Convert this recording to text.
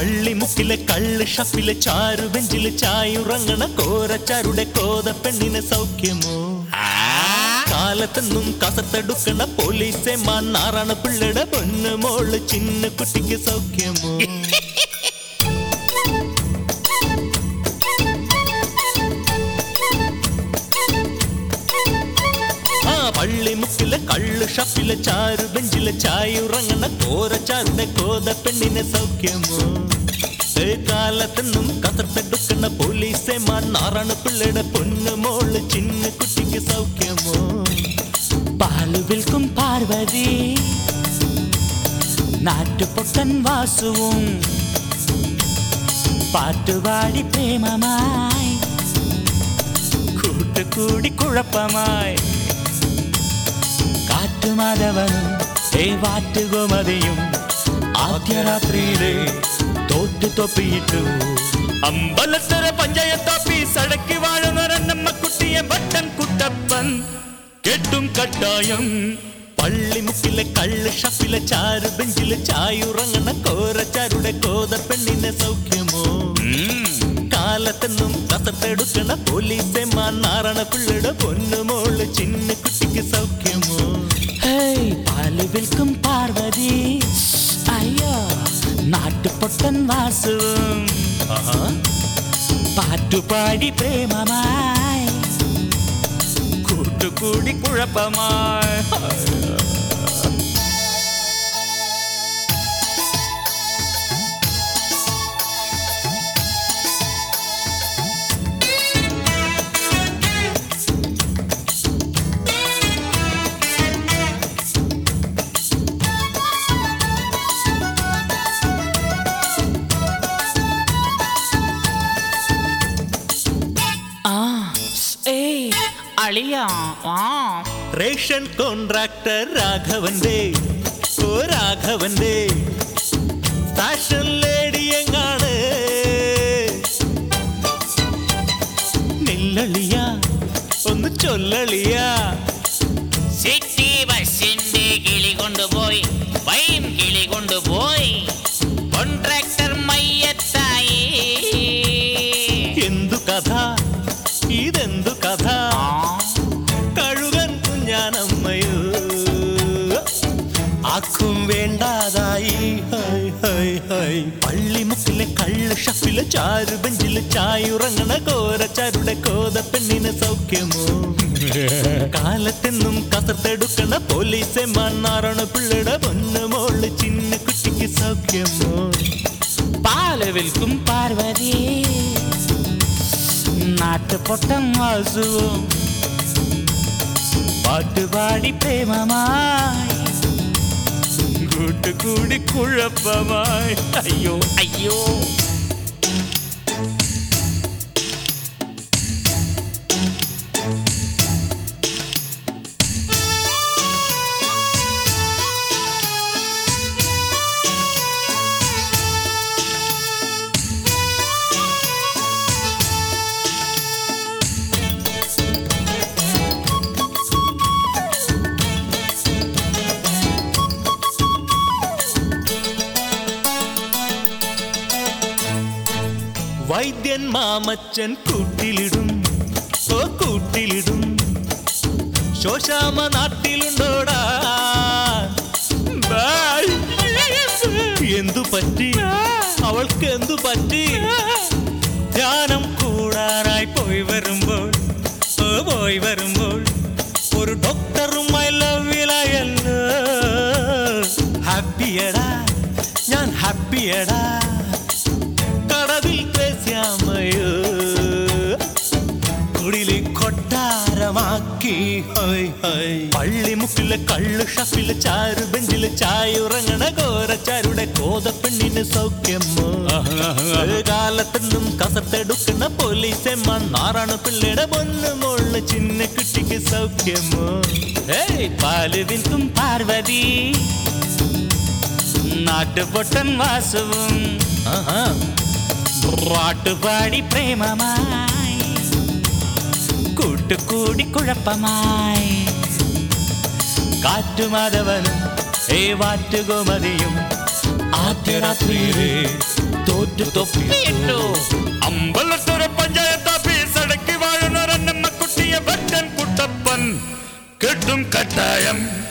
പള്ളിമുക്കിലെ കള്ള് ഷപ്പിലെ ചാരു ബെഞ്ചില് ചായുറങ്ങണ കോരച്ചാരുടെ കോത പെണ്ണിന് സൗഖ്യമോ കാലത്തെന്നും കസത്തെടുക്കണ പോലീസെ മാന്നാറാണ് പിള്ളയുടെ പൊന്നു മോള് ചിന്ന കുട്ടിക്ക് സൗഖ്യമോ ആ പള്ളിമുക്കിലെ കള്ള് ഷപ്പിലെ ചാരു ബെഞ്ചിലെ ചായുറങ്ങണ കോരച്ചാരുടെ കോത പെണ്ണിന് സൗഖ്യമോ ഏ കാലത്തെന്നും കസത്തെടുക്കണ പോലീസെ മാന്നാറാണ് പിള്ളയുടെ പൊന്നു മോള് ചിന്ന കുട്ടിക്ക് സൗഖ്യമോ പാല് വിൽക്കും പാർവതി നാട്ടുപൊട്ടൻ വാസുവും പാട്ടുപാടി പ്രേമമായി കൂട്ടുകൂടി കുഴപ്പമായി കാറ്റുമാധവനും ഏ വാറ്റുകോമതിയും ആദ്യ രാത്രിയിലെ തോറ്റു തൊപ്പിയിട്ടു അമ്പലത്തര പഞ്ചായത്താപ്പി സടക്കി വാഴുന്നൊരണ്ണമ്മ കുട്ടിയെ ബട്ടൻ കുട്ടപ്പൻ കെട്ടും കട്ടായം പള്ളിമുക്കിലെ കള്ള് ഷപ്പിലെ ചാരു ബെഞ്ചിലെ ചായുറങ്ങണ കോരച്ചാരുടെ കോത പെണ്ണിന് സൗഖ്യമോ കാലത്തെന്നും കസത്തെടുക്കണ പോലീസെ മാന്നാറണ പിള്ളയുടെ പൊന്നുമോള് ചിന്ന കുട്ടിക്ക് സൗഖ്യമോ ഹേയ് പാല് വിൽക്കും പാർവതി അയ്യോ നാട്ടുപൊട്ടൻ വാസുവും പാട്ടുപാടി പ്രേമമായി കൂട്ടുകൂടി കുഴപ്പമായി ആ ഏയ് അളിയ ആ റേഷൻ കോൺട്രാക്ടർ രാഘവന്റെ ഓ രാഘവന്റെ ഫാഷൻ ലേഡിയെങ്ങാണ് നില്ലളിയ ഒന്ന് ചൊല്ലളിയ സിറ്റി ബസിന്റെ കിളി കൊണ്ടുപോയി വൈം കിളി കൊണ്ടുപോയി കോൺട്രാക്ടർ മയ്യത്തായി എന്തു കഥ ഇതെന്തു കഥ കഴുകൻ കുഞ്ഞാനമ്മയോ ആക്കും വേണ്ടാതായി ഹൈ ഹൈ ഹൈ പള്ളിമുക്കിലെ കള്ള് ഷപ്പിലെ ചാരു ബെഞ്ചില് ചായുറങ്ങണ കോരച്ചാരുടെ കോത പെണ്ണിന് സൗഖ്യമോ കാലത്തെന്നും കസത്തെടുക്കണ പോലീസെ മണ്ണാറണ പിള്ളയുടെ പൊന്നു മോള് ചിന്ന കുട്ടിക്ക് സൗഖ്യമോ പാല് വിൽക്കും പാർവതി നാട്ടുപൊട്ടൻ വാസുവും പാട്ടുപാടി പ്രേമമായി കൂട്ടുകൂടി കുഴപ്പമായി അയ്യോ അയ്യോ വൈദ്യൻ മാമച്ചൻ കൂട്ടിലിടും ഓ കൂട്ടിലിടും ശോശാമ നാട്ടിലുണ്ടോടാ ബൈ. എന്തു പറ്റി അവൾക്ക് എന്തു പറ്റി ധ്യാനം കൂടാറായി പോയി വരുമ്പോൾ ഓ പോയി വരുമ്പോൾ ഒരു ഡോക്ടറുമായി ലവിലായല്ലോ ഹാപ്പിയടാ ഞാൻ ഹാപ്പിയടാ കടവിൽ ത്രസ്യാമയോ കുടിലി കൊട്ടാരമാക്കി ഹോയ് ഹോയ് പള്ളിമുക്കിലെ കള്ളു ഷപ്പിലെ ചാരു ബെഞ്ചിലെ ചായുറങ്ങണ കോരച്ചാരുടെ കോതപ്പെണ്ണിന് സൗഖ്യമോ കാലത്തെന്നും കസത്തെടുക്കുന്ന പോലീസെ മണ്ണാറാണ് പിള്ളയുടെ പൊന്നു മോള് ചിന്ന കുട്ടിക്ക് സൗഖ്യമോ ഏയ് പാല് വിൽക്കും പാർവതി നാട്ടുപൊട്ടൻ വാസുവും ആഹാ പാട്ടുപാടി പ്രേമമായി കൂട്ടുകൂടി കുഴപ്പമായി കാറ്റുമാധവനും ഏ വാറ്റുകോമതിയും ആദ്യ രാത്രിയിലെ തോറ്റു തൊപ്പിയിട്ടു അമ്പലത്തൊരു പഞ്ചായത്ത് ഓഫീസ് അടക്കി വാഴുന്നൊരെണ്ണമ്മ കുട്ടിയെ ഭക്തൻ കുട്ടപ്പൻ കെട്ടും കട്ടായം